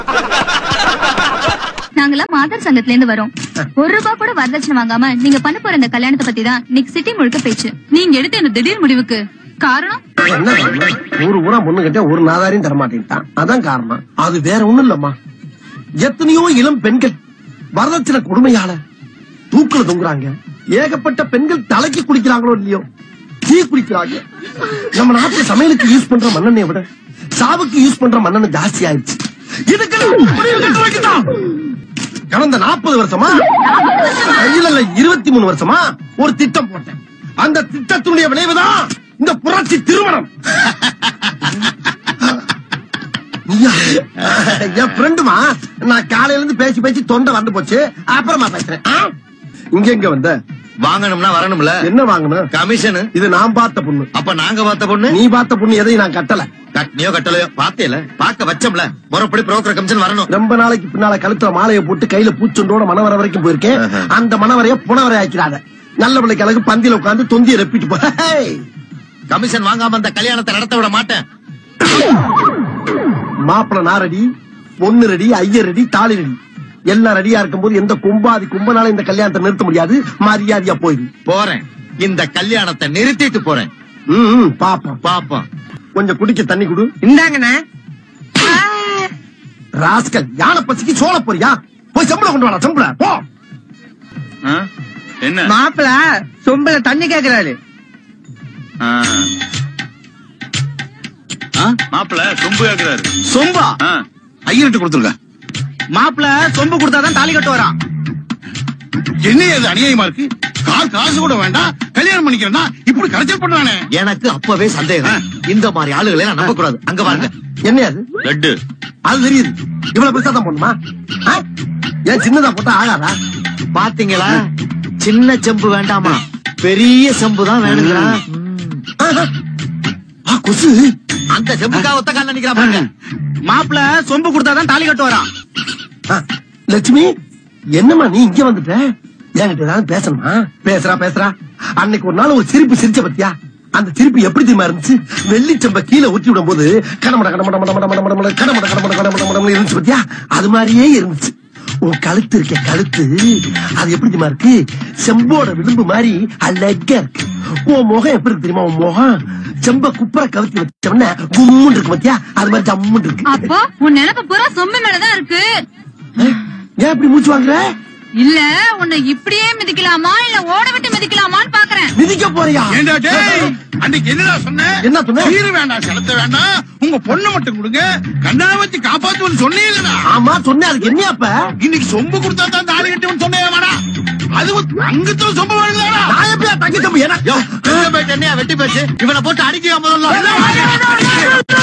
நாங்கெல்லாம் மாதர் சங்கத்துல இருந்து வரோம் ஒரு ரூபாய் கூட வரதட்சணை வாங்காம நீங்க பண்ண போற இந்த கல்யாணத்தை பத்தி தான் இன்னைக்கு சிட்டி முழுக்க பேச்சு நீங்க எடுத்த இந்த திடீர் முடிவுக்கு காரணம் என்ன காரணம் ஊரு ஊரா பொண்ணு கிட்ட ஒரு நாதாரியும் தரமாட்டேன்ட்டான் அதான் காரணம் அது வேற ஒண்ணும் இல்லம்மா எத்தனையோ இளம் பெண்கள் வரதட்சணை கொடுமையால தூக்குல தொங்குறாங்க ஏகப்பட்ட பெண்கள் தலைக்கு குடிக்கிறாங்களோ இல்லையோ டீ குடிக்கிறாங்க நம்ம நாட்டுல சமையலுக்கு யூஸ் பண்ற மண்ணெண்ணெய் விட சாவுக்கு யூஸ் பண்ற மண்ணெண்ணெய் ஜாஸ்தி ஆயிடுச்சு இதுக்கெல்லாம் முடிவு கட்ட வைக்கணும். கடந்த நாற்பது வருஷமா இல்ல இல்ல இருபத்தி மூணு வருஷமா ஒரு திட்டம் போட்டேன் அந்த திட்டத்தினுடைய விளைவுதான் இந்த புரட்சி திருமணம் நீயா? என் ஃப்ரெண்டுமா நான் காலையில இருந்து பேசி பேசி தொண்டை வந்து போச்சு அப்புறமா பேசுறேன் ஆ? இங்க எங்க வந்த வாங்கணும்னா வரணும்ல என்ன வாங்கணும் கமிஷன் இது நான் பார்த்த பொண்ணு அப்ப நாங்க பார்த்த பொண்ணு நீ பார்த்த பொண்ணு எதையும் நான் கட்டல கட்டினியோ கட்டலையோ பார்த்தேல பார்க்க வச்சோம்ல முறைப்படி புரோக்கர் கமிஷன் வரணும் ரொம்ப நாளைக்கு பின்னால கழுத்துல மாலையை போட்டு கையில பூச்சொண்டோட மணவரை வரைக்கும் போயிருக்கேன் ஆஹா. அந்த மணவரைய புனவரை ஆக்கிறாத நல்ல பிள்ளைக்கு அழகு பந்தியில உட்கார்ந்து தொந்தியை ரெப்பிட்டு போ ஹேய்! கமிஷன் வாங்காம அந்த கல்யாணத்தை நடத்த விட மாட்டேன் மாப்பிள நாரடி பொண்ணு ரெடி ஐயர் ரெடி தாலி ரெடி எல்லாம் ரெடியா இருக்கும்போது எந்த கும்பாதி கும்பனால இந்த கல்யாணத்தை நிறுத்த முடியாது மரியாதையா போயிடு போறேன் இந்த கல்யாணத்தை நிறுத்திட்டு போறேன் ம், ம், பாப்போம் பாப்போம் கொஞ்சம் குடிக்க தண்ணி குடு இந்தாங்கண்ணே ராஸ்கல் யானை பசிக்கு சோள போறியா போய் சம்பளம் கொண்டு வாடா சம்பளம் போ ஆ? என்ன மாப்பிள சொம்பல தண்ணி கேக்குறாரு ஆ. ஆ? மாப்பிள சொம்பு கேக்குறாரு சொம்பா ஆ. ஐயர்கிட்ட கொடுத்துருங்க மாப்பிள சொம்பு கொடுத்தாதான் தாலி கட்டு வரான் என்ன இது அநியாயமா இருக்கு கால் காசு கூட வேண்டாம் கல்யாணம் பண்ணிக்கிறேன்னா இப்படி கரைச்சல் பண்றானே எனக்கு அப்பவே சந்தேகம் இந்த மாதிரி ஆளுகளை நான் நம்ப கூடாது அங்க வாங்க என்ன அது லட்டு அது தெரியுது இவ்வளவு பெருசா தான் போடணுமா ஆ? ஏன் சின்னதா போட்டா ஆகாதா பாத்தீங்களா சின்ன செம்பு வேண்டாமா பெரிய செம்பு தான் வேணுங்கிறா ஆஹா. ஆ, கொசு அந்த செம்புக்காக ஒத்த கால நிக்கிறா பாருங்க மாப்பிள சொம்பு கொடுத்தாதான் தாலி கட்டு வரான் ஆ, லட்சுமி என்னம்மா நீ இங்க வந்துட்ட என்கிட்ட ஏதாவது பேசணுமா பேசுறா பேசுறா அன்னைக்கு ஒரு நாள் ஒரு சிரிப்பு சிரிச்ச பத்தியா அந்த சிரிப்பு எப்படி தெரியுமா இருந்துச்சு வெள்ளிச்சம்ப கீழே ஊத்தி விடும் போது கடமட கடமட மட மட மட மட மட கடமட கடமட கடமட மட மட இருந்துச்சு பத்தியா அது மாதிரியே இருந்துச்சு உன் கழுத்து இருக்க கழுத்து அது எப்படி தெரியுமா இருக்கு செம்போட விளிம்பு மாதிரி அழகா இருக்கு உன் முகம் எப்படி இருக்கு தெரியுமா உன் முகம் செம்ப குப்புற கவுத்தி வச்சோம்னா கும்முன்னு இருக்கு பத்தியா அது மாதிரி ஜம்முன்னு இருக்கு அப்போ உன் நினைப்பு பூரா சொம்பு மேலதான் இருக்கு ஏன் இப்படி மூச்சு வாங்குற இல்ல உன்னை இப்படியே மிதிக்கலாமா இல்ல ஓட விட்டு மிதிக்கலாமான்னு பாக்குறேன் மிதிக்க போறியா ஏண்டா டேய் அன்னைக்கு என்னடா சொன்ன என்ன சொன்ன? சீரு வேண்டாம் செலுத்த வேண்டாம் உங்க பொண்ணை மட்டும் கொடுங்க கண்ணா வச்சு காப்பாத்துவன்னு சொன்னீங்களா ஆமா சொன்னேன் அதுக்கு என்ன அப்ப இன்னைக்கு சொம்பு கொடுத்தா தான் தாலி கட்டுவன்னு சொன்னே வாடா அது அங்கத்துல சொம்பு வேணுதாடா நான் எப்படியா தங்கி தம்பி யோ, எங்க போயிட்டு என்னையா வெட்டி போச்சு இவனை போட்டு அடிக்க முதல்ல